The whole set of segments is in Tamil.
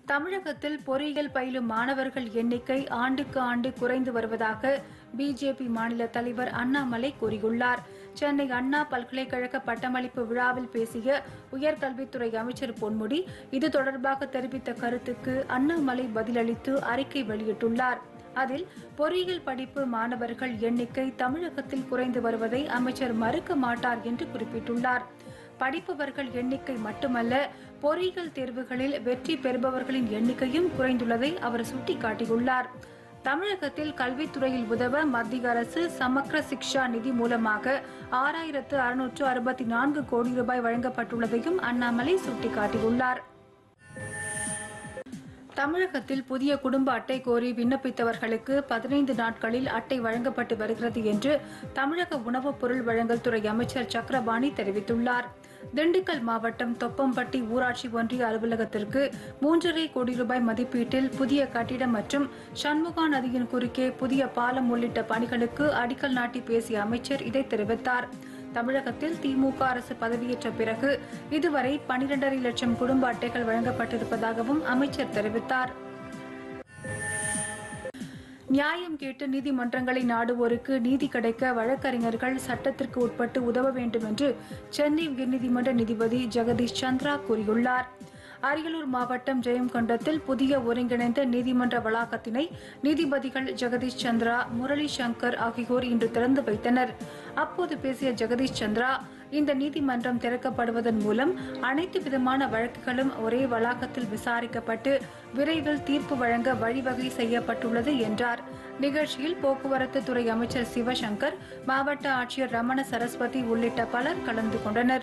தமிழகத்தில் பொறியியல் பயிலும் மாணவர்கள் எண்ணிக்கை ஆண்டுக்கு ஆண்டு குறைந்து வருவதாக பிஜேபி மாநில தலைவர் அண்ணாமலை கூறியுள்ளார் சென்னை அண்ணா பல்கலைக்கழக பட்டமளிப்பு விழாவில் பேசிய உயர்கல்வித்துறை அமைச்சர் பொன்முடி இது தொடர்பாக தெரிவித்த கருத்துக்கு அண்ணாமலை பதிலளித்து அறிக்கை வெளியிட்டுள்ளார் அதில் பொறியியல் படிப்பு மாணவர்கள் எண்ணிக்கை தமிழகத்தில் குறைந்து வருவதை அமைச்சர் மறுக்க மாட்டார் என்று குறிப்பிட்டுள்ளார் படிப்பவர்கள் எண்ணிக்கை மட்டுமல்ல பொறியியல் தேர்வுகளில் வெற்றி பெறுபவர்களின் எண்ணிக்கையும் குறைந்துள்ளதை அவர் சுட்டிக்காட்டியுள்ளார் தமிழகத்தில் கல்வித்துறையில் உதவ மத்திய அரசு சமக்ர சிக்ஷா நிதி மூலமாக ஆறாயிரத்து அறுநூற்று அறுபத்தி நான்கு கோடி ரூபாய் வழங்கப்பட்டுள்ளதையும் அண்ணாமலை சுட்டிக்காட்டியுள்ளார் தமிழகத்தில் புதிய குடும்ப அட்டை கோரி விண்ணப்பித்தவர்களுக்கு பதினைந்து நாட்களில் அட்டை வழங்கப்பட்டு வருகிறது என்று தமிழக உணவுப் பொருள் வழங்கல் துறை அமைச்சர் சக்கரபாணி தெரிவித்துள்ளார் திண்டுக்கல் மாவட்டம் தொப்பம்பட்டி ஊராட்சி ஒன்றிய அலுவலகத்திற்கு மூன்றரை கோடி ரூபாய் மதிப்பீட்டில் புதிய கட்டிடம் மற்றும் சண்முகா நதியின் குறுக்கே புதிய பாலம் உள்ளிட்ட பணிகளுக்கு அடிக்கல் நாட்டி பேசிய அமைச்சர் இதை தெரிவித்தார் தமிழகத்தில் திமுக அரசு பதவியேற்ற பிறகு இதுவரை பனிரெண்டரை லட்சம் குடும்ப அட்டைகள் வழங்கப்பட்டிருப்பதாகவும் அமைச்சர் தெரிவித்தார் நியாயம் கேட்டு நீதிமன்றங்களை நாடுவோருக்கு நீதி கிடைக்க வழக்கறிஞர்கள் சட்டத்திற்கு உட்பட்டு உதவ வேண்டும் என்று சென்னை உயர்நீதிமன்ற நீதிபதி ஜெகதீஷ் சந்திரா கூறியுள்ளார் அரியலூர் மாவட்டம் ஜெயங்கொண்டத்தில் புதிய ஒருங்கிணைந்த நீதிமன்ற வளாகத்தினை நீதிபதிகள் ஜெகதீஷ் சந்திரா முரளி சங்கர் ஆகியோர் இன்று திறந்து வைத்தனர் அப்போது பேசிய ஜெகதீஷ் சந்திரா இந்த நீதிமன்றம் திறக்கப்படுவதன் மூலம் அனைத்து விதமான வழக்குகளும் ஒரே வளாகத்தில் விசாரிக்கப்பட்டு விரைவில் தீர்ப்பு வழங்க வழிவகை செய்யப்பட்டுள்ளது என்றார் நிகழ்ச்சியில் போக்குவரத்து துறை அமைச்சர் சிவசங்கர் மாவட்ட ஆட்சியர் ரமண சரஸ்வதி உள்ளிட்ட பலர் கலந்து கொண்டனர்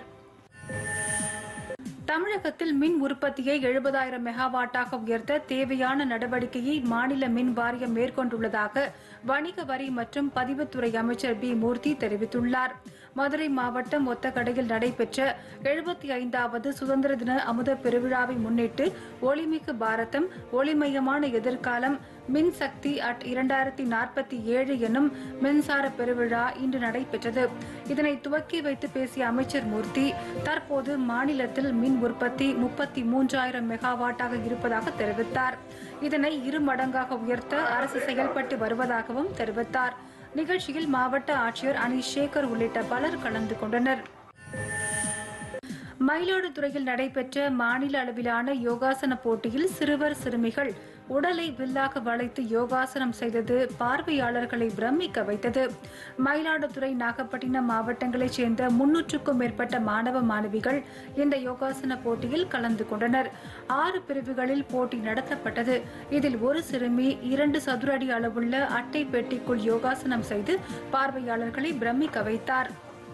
தமிழகத்தில் மின் உற்பத்தியை எழுபதாயிரம் மெகாவாட்டாக உயர்த்த தேவையான நடவடிக்கையை மாநில மின் வாரியம் மேற்கொண்டுள்ளதாக வணிக வரி மற்றும் பதிவுத்துறை அமைச்சர் பி மூர்த்தி தெரிவித்துள்ளார் மதுரை மாவட்டம் ஒத்தக்கடையில் நடைபெற்ற எழுபத்தி ஐந்தாவது சுதந்திர தின அமுத பெருவிழாவை முன்னிட்டு ஒளிமிகு பாரதம் ஒளிமயமான எதிர்காலம் மின் சக்தி அட் இரண்டாயிரத்தி நாற்பத்தி ஏழு எனும் மின்சார பெருவிழா இன்று நடைபெற்றது இதனை துவக்கி வைத்து பேசிய அமைச்சர் மூர்த்தி தற்போது மாநிலத்தில் மின் உற்பத்தி முப்பத்தி மூன்றாயிரம் மெகாவாட்டாக இருப்பதாக தெரிவித்தார் இதனை இரு மடங்காக உயர்த்த அரசு செயல்பட்டு வருவதாகவும் தெரிவித்தார் நிகழ்ச்சியில் மாவட்ட ஆட்சியர் அனீஷ் சேகர் உள்ளிட்ட பலர் கலந்து கொண்டனர் மயிலாடுதுறையில் நடைபெற்ற மாநில அளவிலான யோகாசன போட்டியில் சிறுவர் சிறுமிகள் உடலை வில்லாக வளைத்து யோகாசனம் செய்தது பார்வையாளர்களை பிரமிக்க வைத்தது மயிலாடுதுறை நாகப்பட்டினம் மாவட்டங்களைச் சேர்ந்த முன்னூற்றுக்கும் மேற்பட்ட மாணவ மாணவிகள் இந்த யோகாசன போட்டியில் கலந்து கொண்டனர் ஆறு பிரிவுகளில் போட்டி நடத்தப்பட்டது இதில் ஒரு சிறுமி இரண்டு சதுர அடி அளவுள்ள அட்டை பெட்டிக்குள் யோகாசனம் செய்து பார்வையாளர்களை பிரமிக்க வைத்தார்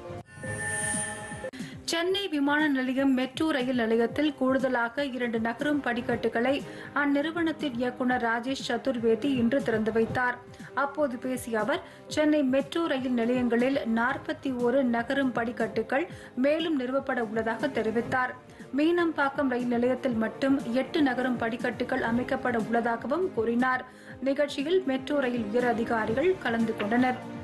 சென்னை விமான நிலையம் மெட்ரோ ரயில் நிலையத்தில் கூடுதலாக இரண்டு நகரும் படிக்கட்டுகளை அந்நிறுவனத்தின் இயக்குநர் ராஜேஷ் சதுர்வேதி இன்று திறந்து வைத்தார் அப்போது பேசிய அவர் சென்னை மெட்ரோ ரயில் நிலையங்களில் நாற்பத்தி ஒரு நகரும் படிக்கட்டுகள் மேலும் நிறுவப்பட உள்ளதாக தெரிவித்தார் மீனம்பாக்கம் ரயில் நிலையத்தில் மட்டும் எட்டு நகரும் படிக்கட்டுகள் அமைக்கப்பட உள்ளதாகவும் கூறினார் நிகழ்ச்சியில் மெட்ரோ ரயில் உயர் அதிகாரிகள் கலந்து கொண்டனர்